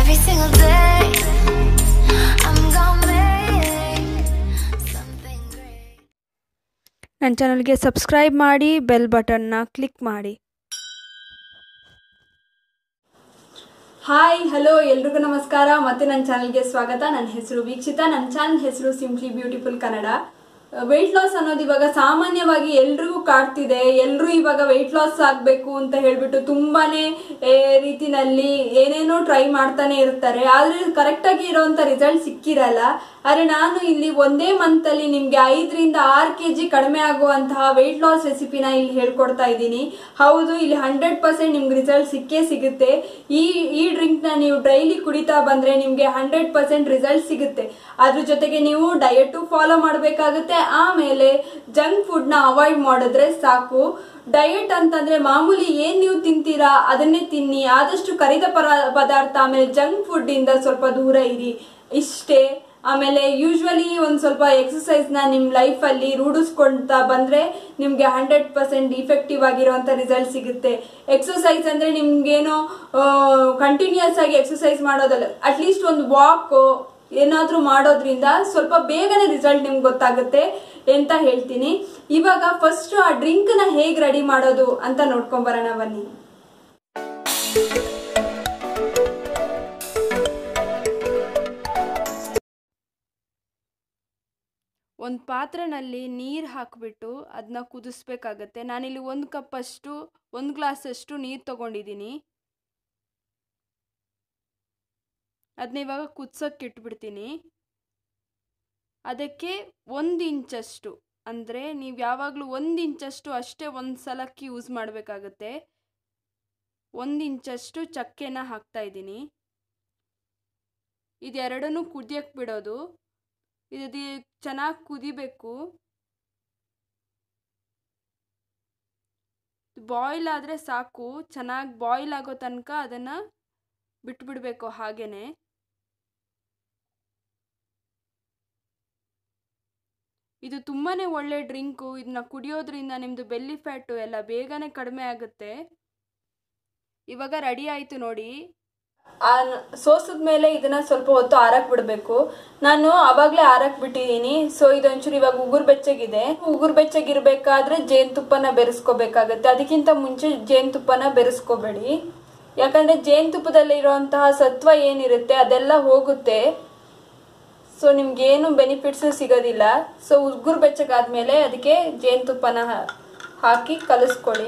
Every single day, I'm gonna make something great. ನನ್ನ ಚಾನಲ್ಗೆ subscribe ಮಾಡಿ ಬೆಲ್ ಬಟನ್ನ ಕ್ಲಿಕ್ ಮಾಡಿ ಹಾಯ್ ಹಲೋ ಎಲ್ರಿಗೂ ನಮಸ್ಕಾರ ಮತ್ತೆ ನನ್ನ ಚಾನಲ್ಗೆ ಸ್ವಾಗತ ನನ್ನ ಹೆಸರು ವೀಕ್ಷಿತ ನನ್ನ ಚಾನಲ್ ಹೆಸರು simply beautiful Kannada weight loss ಅನ್ನೋದು ಇವಾಗ ಸಾಮಾನ್ಯವಾಗಿ ಎಲ್ರಿಗೂ ಕಾಡ್ತಿದೆ ಎಲ್ಲರೂ ಇವಾಗ ವೆಯ್ಟ್ ಲಾಸ್ ಆಗಬೇಕು ಅಂತ ಹೇಳ್ಬಿಟ್ಟು ತುಂಬಾನೇ ಏ, ರೀತಿನಲ್ಲಿ ಏನೇನೋ ಟ್ರೈ ಮಾಡ್ತಾನೆ ಇರ್ತಾರೆ ಆದ್ರೆ ಕರೆಕ್ಟಾಗಿ ಇರೋಂಥ ರಿಸಲ್ಟ್ ಸಿಕ್ಕಿರಲ್ಲ ಆದ್ರೆ ನಾನು ಇಲ್ಲಿ ಒಂದೇ ಮಂತ್ ಅಲ್ಲಿ ನಿಮ್ಗೆ ಐದರಿಂದ ಆರು ಕೆ ಜಿ ಕಡಿಮೆ ಆಗುವಂತಹ ವೆಯ್ಟ್ ಲಾಸ್ ರೆಸಿಪಿನ ಇಲ್ಲಿ ಹೇಳ್ಕೊಡ್ತಾ ಇದ್ದೀನಿ ಹೌದು ಇಲ್ಲಿ ಹಂಡ್ರೆಡ್ ಪರ್ಸೆಂಟ್ ನಿಮ್ಗೆ ರಿಸಲ್ಟ್ ಸಿಕ್ಕೇ ಸಿಗುತ್ತೆ ಈ ಈ ಡ್ರಿಂಕ್ ನ ನೀವು ಡೈಲಿ ಕುಡಿತಾ ಬಂದ್ರೆ ನಿಮ್ಗೆ ಹಂಡ್ರೆಡ್ ಪರ್ಸೆಂಟ್ ರಿಸಲ್ಟ್ ಸಿಗುತ್ತೆ ಅದ್ರ ಜೊತೆಗೆ ನೀವು ಡಯಟು ಫಾಲೋ ಮಾಡಬೇಕಾಗುತ್ತೆ ಆಮೇಲೆ ಜಂಕ್ ಫುಡ್ ನ ಅವಾಯ್ಡ್ ಮಾಡಿದ್ರೆ ಸಾಕು ಡಯಟ್ ಅಂತಂದ್ರೆ ಮಾಮೂಲಿ ಏನ್ ನೀವು ತಿಂತೀರಾ ಅದನ್ನೇ ತಿನ್ನಿ ಆದಷ್ಟು ಕರಿದ ಪರ ಪದಾರ್ಥ ಆಮೇಲೆ ಜಂಕ್ ಫುಡ್ ಇಂದ ಸ್ವಲ್ಪ ದೂರ ಇರಿ ಇಷ್ಟೇ ಆಮೇಲೆ ಯೂಶ್ವಲಿ ಒಂದು ಸ್ವಲ್ಪ ಎಕ್ಸಸೈಸ್ ನ ನಿಮ್ ಲೈಫ್ ಅಲ್ಲಿ ರೂಢಿಸ್ಕೊಂತಾ ಬಂದ್ರೆ ನಿಮ್ಗೆ ಹಂಡ್ರೆಡ್ ಪರ್ಸೆಂಟ್ ಇಫೆಕ್ಟಿವ್ ಆಗಿರುವಂತ ರಿಸಲ್ಟ್ ಸಿಗುತ್ತೆ ಎಕ್ಸಸೈಸ್ ಅಂದ್ರೆ ನಿಮ್ಗೇನೋ ಕಂಟಿನ್ಯೂಸ್ ಆಗಿ ಎಕ್ಸಸೈಸ್ ಮಾಡೋದಲ್ಲ ಅಟ್ಲೀಸ್ಟ್ ಒಂದು ವಾಕ್ ಏನಾದ್ರೂ ಮಾಡೋದ್ರಿಂದ ಸ್ವಲ್ಪ ಬೇಗನೆ ರಿಸಲ್ಟ್ ನಿಮ್ಗೆ ಗೊತ್ತಾಗುತ್ತೆ ಅಂತ ಹೇಳ್ತೀನಿ ಇವಾಗ ಫಸ್ಟ್ ಆ ಡ್ರಿಂಕ್ ನ ಹೇಗ್ ರೆಡಿ ಮಾಡೋದು ಅಂತ ನೋಡ್ಕೊಂಡ್ ಬರೋಣ ಬನ್ನಿ ಒಂದು ಪಾತ್ರೆನಲ್ಲಿ ನೀರು ಹಾಕಿಬಿಟ್ಟು ಅದನ್ನ ಕುದಿಸ್ಬೇಕಾಗತ್ತೆ ನಾನಿಲ್ಲಿ ಒಂದು ಕಪ್ಪಷ್ಟು ಒಂದು ಗ್ಲಾಸಷ್ಟು ನೀರು ತಗೊಂಡಿದ್ದೀನಿ ಅದನ್ನ ಇವಾಗ ಕುದ್ಸೋಕ್ಕೆ ಇಟ್ಬಿಡ್ತೀನಿ ಅದಕ್ಕೆ ಒಂದು ಇಂಚಷ್ಟು ಅಂದರೆ ನೀವು ಯಾವಾಗಲೂ ಒಂದು ಇಂಚಷ್ಟು ಅಷ್ಟೇ ಒಂದು ಸಲಕ್ಕೆ ಯೂಸ್ ಮಾಡಬೇಕಾಗತ್ತೆ ಒಂದು ಇಂಚಷ್ಟು ಚಕ್ಕೆನ ಹಾಕ್ತಾ ಇದ್ದೀನಿ ಇದೆರಡನ್ನೂ ಕುದಿಯಕ್ಕೆ ಬಿಡೋದು ಇದು ಚೆನ್ನಾಗಿ ಕುದಿಬೇಕು ಬಾಯ್ಲ್ ಆದರೆ ಸಾಕು ಚೆನ್ನಾಗಿ ಬಾಯ್ಲ್ ಆಗೋ ತನಕ ಅದನ್ನು ಬಿಟ್ಬಿಡಬೇಕು ಹಾಗೇನೆ ಇದು ತುಂಬಾ ಒಳ್ಳೆ ಡ್ರಿಂಕು ಇದನ್ನ ಕುಡಿಯೋದ್ರಿಂದ ನಿಮ್ಮದು ಬೆಲ್ಲಿ ಫ್ಯಾಟು ಎಲ್ಲ ಬೇಗನೆ ಕಡಿಮೆ ಆಗುತ್ತೆ ಇವಾಗ ರೆಡಿ ಆಯಿತು ನೋಡಿ ಆ ಸೋಸದ ಮೇಲೆ ಇದನ್ನ ಸ್ವಲ್ಪ ಹೊತ್ತು ಆರಕ್ ಬಿಡಬೇಕು ನಾನು ಅವಾಗಲೇ ಆರಕ್ ಬಿಟ್ಟಿದ್ದೀನಿ ಸೊ ಇದೊಂಚೂರು ಇವಾಗ ಉಗುರು ಬೆಚ್ಚಗಿದೆ ಉಗುರು ಬೆಚ್ಚಗಿರ್ಬೇಕಾದ್ರೆ ಜೇನುತುಪ್ಪನ ಬೆರೆಸ್ಕೋಬೇಕಾಗತ್ತೆ ಅದಕ್ಕಿಂತ ಮುಂಚೆ ಜೇನುತುಪ್ಪನ ಬೆರೆಸ್ಕೋಬೇಡಿ ಯಾಕಂದ್ರೆ ಜೇನುತುಪ್ಪದಲ್ಲಿ ಇರುವಂತಹ ಸತ್ವ ಏನಿರುತ್ತೆ ಅದೆಲ್ಲ ಹೋಗುತ್ತೆ ಸೊ ನಿಮ್ಗೇನು ಬೆನಿಫಿಟ್ಸ್ ಸಿಗೋದಿಲ್ಲ ಸೊ ಉಗುರು ಬೆಚ್ಚಗಾದ್ಮೇಲೆ ಅದಕ್ಕೆ ಜೇನುತುಪ್ಪನ ಹಾ- ಹಾಕಿ ಕಲಿಸ್ಕೊಳ್ಳಿ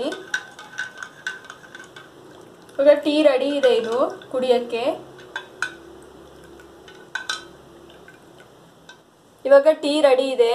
ಇವಾಗ ಟೀ ರೆಡಿ ಇದೆ ಇದು ಕುಡಿಯಕ್ಕೆ ಇವಾಗ ಟೀ ರೆಡಿ ಇದೆ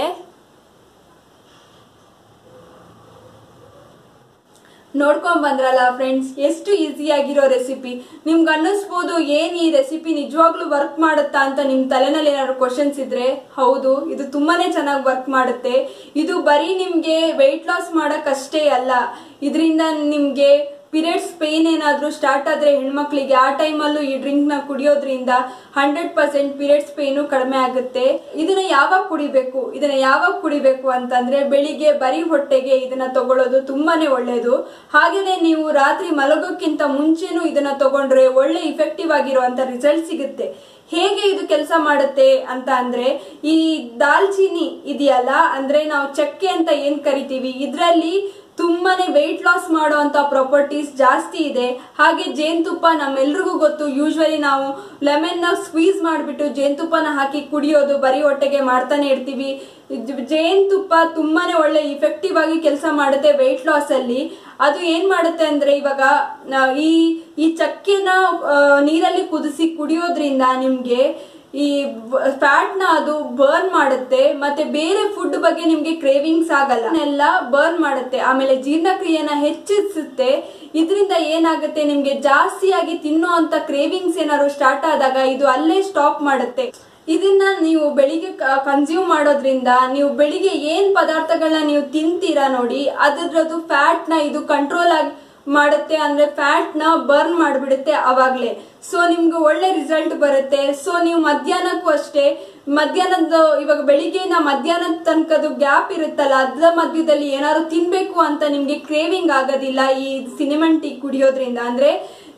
ನೋಡ್ಕೊಂಡ್ ಬಂದ್ರಲ್ಲ ಫ್ರೆಂಡ್ಸ್ ಎಷ್ಟು ಈಸಿ ಆಗಿರೋ ರೆಸಿಪಿ ನಿಮ್ಗೆ ಅನ್ನಿಸ್ಬೋದು ಏನ್ ಈ ರೆಸಿಪಿ ನಿಜವಾಗ್ಲೂ ವರ್ಕ್ ಮಾಡುತ್ತಾ ಅಂತ ನಿಮ್ ತಲೆನಲ್ಲಿ ಏನಾದ್ರು ಕ್ವಶನ್ಸ್ ಇದ್ರೆ ಹೌದು ಇದು ತುಂಬಾನೇ ಚೆನ್ನಾಗಿ ವರ್ಕ್ ಮಾಡುತ್ತೆ ಇದು ಬರೀ ನಿಮ್ಗೆ ವೆಯ್ಟ್ ಲಾಸ್ ಮಾಡಕ್ ಅಷ್ಟೇ ಅಲ್ಲ ಇದರಿಂದ ನಿಮ್ಗೆ ಪೀರಿಯಡ್ಸ್ ಪೇನ್ ಏನಾದರೂ ಸ್ಟಾರ್ಟ್ ಆದರೆ ಹೆಣ್ಮಕ್ಳಿಗೆ ಆ ಟೈಮಲ್ಲೂ ಈ ಡ್ರಿಂಕ್ನ ಕುಡಿಯೋದ್ರಿಂದ ಹಂಡ್ರೆಡ್ ಪರ್ಸೆಂಟ್ ಪೀರಿಯಡ್ಸ್ ಪೇನು ಕಡಿಮೆ ಆಗುತ್ತೆ ಇದನ್ನ ಯಾವಾಗ ಕುಡಿಬೇಕು ಇದನ್ನ ಯಾವಾಗ ಕುಡಿಬೇಕು ಅಂತಂದ್ರೆ ಬೆಳಿಗ್ಗೆ ಬರೀ ಹೊಟ್ಟೆಗೆ ಇದನ್ನ ತಗೊಳ್ಳೋದು ತುಂಬಾನೇ ಒಳ್ಳೆಯದು ಹಾಗೇನೆ ನೀವು ರಾತ್ರಿ ಮಲಗೋಕ್ಕಿಂತ ಮುಂಚೆನೂ ಇದನ್ನ ತಗೊಂಡ್ರೆ ಒಳ್ಳೆ ಇಫೆಕ್ಟಿವ್ ಆಗಿರುವಂತ ರಿಸಲ್ಟ್ ಸಿಗುತ್ತೆ ಹೇಗೆ ಇದು ಕೆಲಸ ಮಾಡುತ್ತೆ ಅಂತ ಅಂದ್ರೆ ಈ ದಾಲ್ಚಿನ್ನಿ ಇದೆಯಲ್ಲ ಅಂದ್ರೆ ನಾವು ಚಕ್ಕೆ ಅಂತ ಏನ್ ಕರಿತೀವಿ ಇದರಲ್ಲಿ ತುಂಬಾನೇ ವೆಯ್ಟ್ ಲಾಸ್ ಮಾಡುವಂತ ಪ್ರಾಪರ್ಟೀಸ್ ಜಾಸ್ತಿ ಇದೆ ಹಾಗೆ ಜೇನುತುಪ್ಪ ನಮ್ಮೆಲ್ರಿಗೂ ಗೊತ್ತು ಯೂಶ್ವಲಿ ನಾವು ಲೆಮನ್ ನ ಸ್ಕ್ವೀಸ್ ಮಾಡಿಬಿಟ್ಟು ಜೇನುತುಪ್ಪನ ಹಾಕಿ ಕುಡಿಯೋದು ಬರೀ ಹೊಟ್ಟೆಗೆ ಮಾಡ್ತಾನೆ ಇರ್ತೀವಿ ಇದ್- ಜೇನುತುಪ್ಪ ತುಂಬಾನೇ ಒಳ್ಳೆ ಇಫೆಕ್ಟಿವ್ ಆಗಿ ಕೆಲಸ ಮಾಡುತ್ತೆ ವೆಯ್ಟ್ ಲಾಸ್ ಅಲ್ಲಿ ಅದು ಏನ್ ಮಾಡುತ್ತೆ ಅಂದ್ರೆ ಇವಾಗ ನಾ- ಈ ಈ ಚಕ್ಕೆನ ಆ, ನೀರಲ್ಲಿ ಕುದಿಸಿ ಕುಡಿಯೋದ್ರಿಂದ ನಿಮ್ಗೆ ಈ ಫ್ಯಾಟ್ ನ ಅದು ಬರ್ನ್ ಮಾಡುತ್ತೆ ಮತ್ತೆ ಬೇರೆ ಫುಡ್ ಬಗ್ಗೆ ನಿಮ್ಗೆ ಕ್ರೇವಿಂಗ್ಸ್ ಆಗಲ್ಲ ಎಲ್ಲ ಬರ್ನ್ ಮಾಡುತ್ತೆ ಆಮೇಲೆ ಜೀರ್ಣಕ್ರಿಯೆನ ಹೆಚ್ಚಿಸುತ್ತೆ ಇದರಿಂದ ಏನಾಗುತ್ತೆ ನಿಮ್ಗೆ ಜಾಸ್ತಿಯಾಗಿ ತಿನ್ನೋ ಅಂತ ಕ್ರೇವಿಂಗ್ಸ್ ಏನಾದ್ರು ಸ್ಟಾರ್ಟ್ ಆದಾಗ ಇದು ಅಲ್ಲೇ ಸ್ಟಾಪ್ ಮಾಡುತ್ತೆ ಇದನ್ನ ನೀವು ಬೆಳಿಗ್ಗೆ ಕನ್ಸ್ಯೂಮ್ ಮಾಡೋದ್ರಿಂದ ನೀವು ಬೆಳಿಗ್ಗೆ ಏನ್ ಪದಾರ್ಥಗಳನ್ನ ನೀವು ತಿಂತೀರಾ ನೋಡಿ ಅದ್ರದ್ದು ಫ್ಯಾಟ್ ನ ಇದು ಕಂಟ್ರೋಲ್ ಆಗಿ ಮಾಡುತ್ತೆ ಅಂದ್ರೆ ಫ್ಯಾಟ್ ನ ಬರ್ನ್ ಮಾಡಿಬಿಡುತ್ತೆ ಅವಾಗ್ಲೇ ಸೊ ನಿಮ್ಗೆ ಒಳ್ಳೆ ರಿಸಲ್ಟ್ ಬರುತ್ತೆ ಸೊ ನೀವು ಮಧ್ಯಾಹ್ನಕ್ಕೂ ಅಷ್ಟೇ ಮಧ್ಯಾಹ್ನದ ಇವಾಗ ಬೆಳಿಗ್ಗೆನ ಮಧ್ಯಾಹ್ನದ ತನಕದು ಗ್ಯಾಪ್ ಇರುತ್ತಲ್ಲ ಅದ್ರ ಮಧ್ಯದಲ್ಲಿ ಏನಾದ್ರು ತಿನ್ಬೇಕು ಅಂತ ನಿಮ್ಗೆ ಕ್ರೇವಿಂಗ್ ಆಗೋದಿಲ್ಲ ಈ ಸಿನಿಮನ್ ಟೀ ಕುಡಿಯೋದ್ರಿಂದ ಅಂದ್ರೆ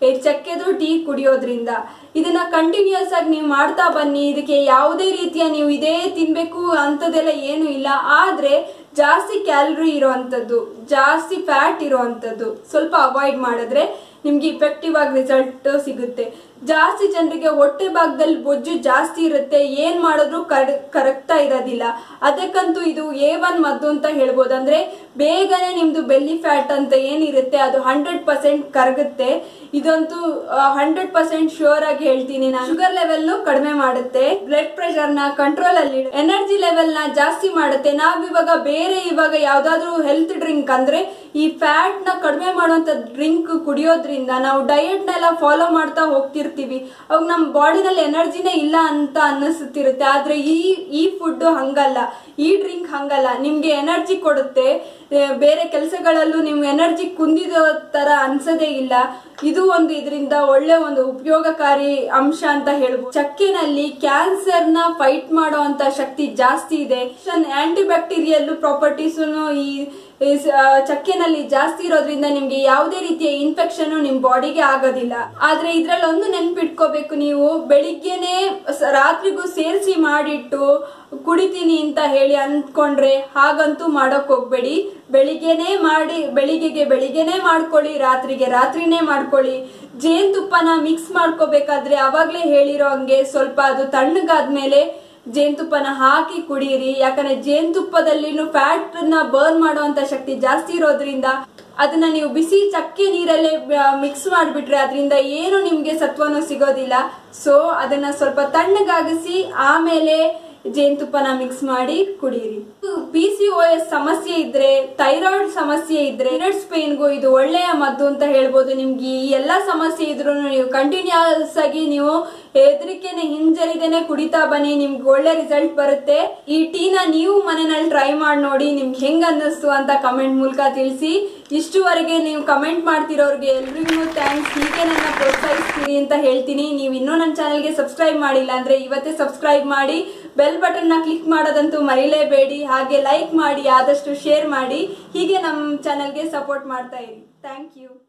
ಈ ಚಕ್ಕೆದು ಟೀ ಕುಡಿಯೋದ್ರಿಂದ ಇದನ್ನ ಕಂಟಿನ್ಯೂಸ್ ಆಗಿ ನೀವು ಮಾಡ್ತಾ ಬನ್ನಿ ಇದಕ್ಕೆ ಯಾವುದೇ ರೀತಿಯ ನೀವು ಇದೇ ತಿನ್ಬೇಕು ಅಂಥದ್ದೆಲ್ಲ ಏನು ಇಲ್ಲ ಆದ್ರೆ ಜಾಸ್ತಿ ಕ್ಯಾಲರಿ ಇರೋವಂಥದ್ದು ಜಾಸ್ತಿ ಫ್ಯಾಟ್ ಇರೋವಂಥದ್ದು ಸ್ವಲ್ಪ ಅವಾಯ್ಡ್ ಮಾಡಿದ್ರೆ ನಿಮ್ಗೆ ಇಫೆಕ್ಟಿವ್ ಆಗಿ ರಿಸಲ್ಟ್ ಸಿಗುತ್ತೆ ಜಾಸ್ತಿ ಜನರಿಗೆ ಹೊಟ್ಟೆ ಭಾಗದಲ್ಲಿ ಬೊಜ್ಜು ಜಾಸ್ತಿ ಇರುತ್ತೆ ಏನ್ ಮಾಡಿದ್ರು ಕರಗ್ತಾ ಇರೋದಿಲ್ಲ ಅದಕ್ಕಂತೂ ಇದು ಎ ಒನ್ ಮದ್ದು ಅಂತ ಹೇಳ್ಬೋದು ಅಂದ್ರೆ ಬೇಗನೆ ನಿಮ್ದು ಬೆಲ್ಲಿ ಫ್ಯಾಟ್ ಅಂತ ಏನಿರುತ್ತೆ ಅದು ಹಂಡ್ರೆಡ್ ಪರ್ಸೆಂಟ್ ಕರಗುತ್ತೆ ಇದಂತೂ ಹಂಡ್ರೆಡ್ ಪರ್ಸೆಂಟ್ ಶೋರ್ ಆಗಿ ಹೇಳ್ತೀನಿ ನಾನು ಶುಗರ್ ಲೆವೆಲ್ ಕಡಿಮೆ ಮಾಡುತ್ತೆ ಬ್ಲಡ್ ಪ್ರೆಷರ್ ನ ಕಂಟ್ರೋಲ್ ಅಲ್ಲಿ ಎನರ್ಜಿ ಲೆವೆಲ್ ನ ಜಾಸ್ತಿ ಮಾಡುತ್ತೆ ನಾವ್ ಇವಾಗ ಬೇರೆ ಇವಾಗ ಯಾವ್ದಾದ್ರು ಹೆಲ್ತ್ ಡ್ರಿಂಕ್ ಅಂದ್ರೆ ಈ ಫ್ಯಾಟ್ ನ ಕಡಿಮೆ ಮಾಡುವಂತ ಡ್ರಿಂಕ್ ಕುಡಿಯೋದ್ರಿಂದ ನಾವು ಡಯಟ್ ನೆಲ್ಲ ಫಾಲೋ ಮಾಡ್ತಾ ಹೋಗ್ತಿರ್ತೀವಿ ಅವಾಗ ನಮ್ಮ ಬಾಡಿನಲ್ಲಿ ಎನರ್ಜಿನೇ ಇಲ್ಲ ಅಂತ ಅನ್ನಿಸುತ್ತಿರುತ್ತೆ ಆದ್ರೆ ಈ ಈ ಫುಡ್ ಹಂಗಲ್ಲ ಈ ಡ್ರಿಂಕ್ ಹಂಗಲ್ಲ ನಿಮ್ಗೆ ಎನರ್ಜಿ ಕೊಡುತ್ತೆ ಏ, ಬೇರೆ ಕೆಲಸಗಳಲ್ಲೂ ನಿಮ್ಗೆ ಎನರ್ಜಿ ಕುಂದಿರೋ ತರ ಅನ್ಸದೇ ಇಲ್ಲ ಇದು ಒಂದು ಇದರಿಂದ ಒಳ್ಳೆ ಒಂದು ಉಪಯೋಗಕಾರಿ ಅಂಶ ಅಂತ ಹೇಳ್ಬೋದು ಚಕ್ಕೆನಲ್ಲಿ ಕ್ಯಾನ್ಸರ್ ನ ಫೈಟ್ ಮಾಡುವಂತ ಶಕ್ತಿ ಜಾಸ್ತಿ ಇದೆ ಆಂಟಿ ಬ್ಯಾಕ್ಟೀರಿಯಲ್ ಪ್ರಾಪರ್ಟೀಸ್ ಈ ಈ ಸ- ಆ, ಚಕ್ಕೆನಲ್ಲಿ ಜಾಸ್ತಿ ಇರೋದ್ರಿಂದ ನಿಮ್ಗೆ ಯಾವುದೇ ರೀತಿಯ ಇನ್ಫೆಕ್ಷನ್ ನಿಮ್ ಬಾಡಿಗೆ ಆಗೋದಿಲ್ಲ ಆದ್ರೆ ಇದ್ರಲ್ಲಿ ಒಂದು ನೆನ್ಪಿಟ್ಕೋಬೇಕು ನೀವು ಬೆಳಿಗ್ಗೆನೆ ಸ- ರಾತ್ರಿಗೂ ಸೇರಿಸಿ ಮಾಡಿಟ್ಟು ಕುಡಿತೀನಿ ಅಂತ ಹೇಳಿ ಅಂದ್ಕೊಂಡ್ರೆ ಹಾಗಂತೂ ಮಾಡಕ್ ಹೋಗ್ಬೇಡಿ ಬೆಳಿಗ್ಗೆನೆ ಮಾಡಿ ಬೆಳಿಗ್ಗೆಗೆ ಬೆಳಿಗ್ಗೆನೆ ಮಾಡ್ಕೊಳ್ಳಿ ರಾತ್ರಿಗೆ ರಾತ್ರಿನೇ ಮಾಡ್ಕೊಳ್ಳಿ ಜೇನುತುಪ್ಪನ ಮಿಕ್ಸ್ ಮಾಡ್ಕೋಬೇಕಾದ್ರೆ ಅವಾಗ್ಲೇ ಹೇಳಿರೋ ಹಂಗೆ ಸ್ವಲ್ಪ ಅದು ತಣ್ಣಗಾದ್ಮೇಲೆ ಜೇನುತುಪ್ಪನ ಹಾಕಿ ಕುಡೀರಿ ಯಾಕಂದ್ರೆ ಜೇನುತುಪ್ಪದಲ್ಲಿನೂ ಫ್ಯಾಟ್ ನ ಬರ್ನ್ ಮಾಡುವಂತ ಶಕ್ತಿ ಜಾಸ್ತಿ ಇರೋದ್ರಿಂದ ಅದನ್ನ ನೀವು ಬಿಸಿ ಚಕ್ಕೆ ನೀರಲ್ಲೇ ಮಿಕ್ಸ್ ಮಾಡಿಬಿಟ್ರೆ ಅದರಿಂದ ಏನು ನಿಮ್ಗೆ ಸತ್ವನೂ ಸಿಗೋದಿಲ್ಲ ಸೊ ಅದನ್ನ ಸ್ವಲ್ಪ ತಣ್ಣಗಾಗಿಸಿ ಆಮೇಲೆ ಜೇನುತುಪ್ಪನ ಮಿಕ್ಸ್ ಮಾಡಿ ಕುಡೀರಿ ಪಿ ಸಿ ಓ ಎಸ್ ಸಮಸ್ಯೆ ಇದ್ರೆ ಥೈರಾಯ್ಡ್ ಸಮಸ್ಯೆ ಇದ್ರೆ ಪೀರಿಯಡ್ಸ್ ಪೇನ್ಗೂ ಇದು ಒಳ್ಳೆಯ ಮದ್ದು ಅಂತ ಹೇಳ್ಬೋದು ನಿಮ್ಗೆ ಈ ಎಲ್ಲಾ ಸಮಸ್ಯೆ ಇದ್ರೂ ನೀವು ಕಂಟಿನ್ಯೂಸ್ ಆಗಿ ನೀವು ಹೆದರಿಕೆನೆ ಹಿಂಜರಿದೇನೆ ಕುಡಿತಾ ಬನ್ನಿ ನಿಮ್ಗೆ ಒಳ್ಳೆ ರಿಸಲ್ಟ್ ಬರುತ್ತೆ ಈ ಟೀನ ನೀವು ಮನೆಯಲ್ಲಿ ಟ್ರೈ ಮಾಡಿ ನೋಡಿ ನಿಮ್ಗೆ ಹೆಂಗ್ ಅನ್ನಿಸ್ತು ಅಂತ ಕಮೆಂಟ್ ಮೂಲಕ ತಿಳಿಸಿ ಇಷ್ಟುವರೆಗೆ ನೀವು ಕಮೆಂಟ್ ಮಾಡ್ತಿರೋರ್ಗೆ ಎಲ್ರಿಗೂ ಥ್ಯಾಂಕ್ಸ್ ಹೀಗೆ ನನ್ನ ಪ್ರೋತ್ಸಾಹಿಸ್ತೀರಿ ಅಂತ ಹೇಳ್ತೀನಿ ನೀವು ಇನ್ನೂ ನನ್ನ ಚಾನಲ್ಗೆ ಸಬ್ಸ್ಕ್ರೈಬ್ ಮಾಡಿಲ್ಲ ಅಂದ್ರೆ ಇವತ್ತೇ ಸಬ್ಸ್ಕ್ರೈಬ್ ಮಾಡಿ ಬೆಲ್ ಬಟನ್ ನ ಕ್ಲಿಕ್ ಮಾಡೋದಂತೂ ಮರಿಲೇಬೇಡಿ ಹಾಗೆ ಲೈಕ್ ಮಾಡಿ ಆದಷ್ಟು ಶೇರ್ ಮಾಡಿ ಹೀಗೆ ನಮ್ಮ ಚಾನಲ್ಗೆ ಸಪೋರ್ಟ್ ಮಾಡ್ತಾ ಇರಿ ಥ್ಯಾಂಕ್ ಯು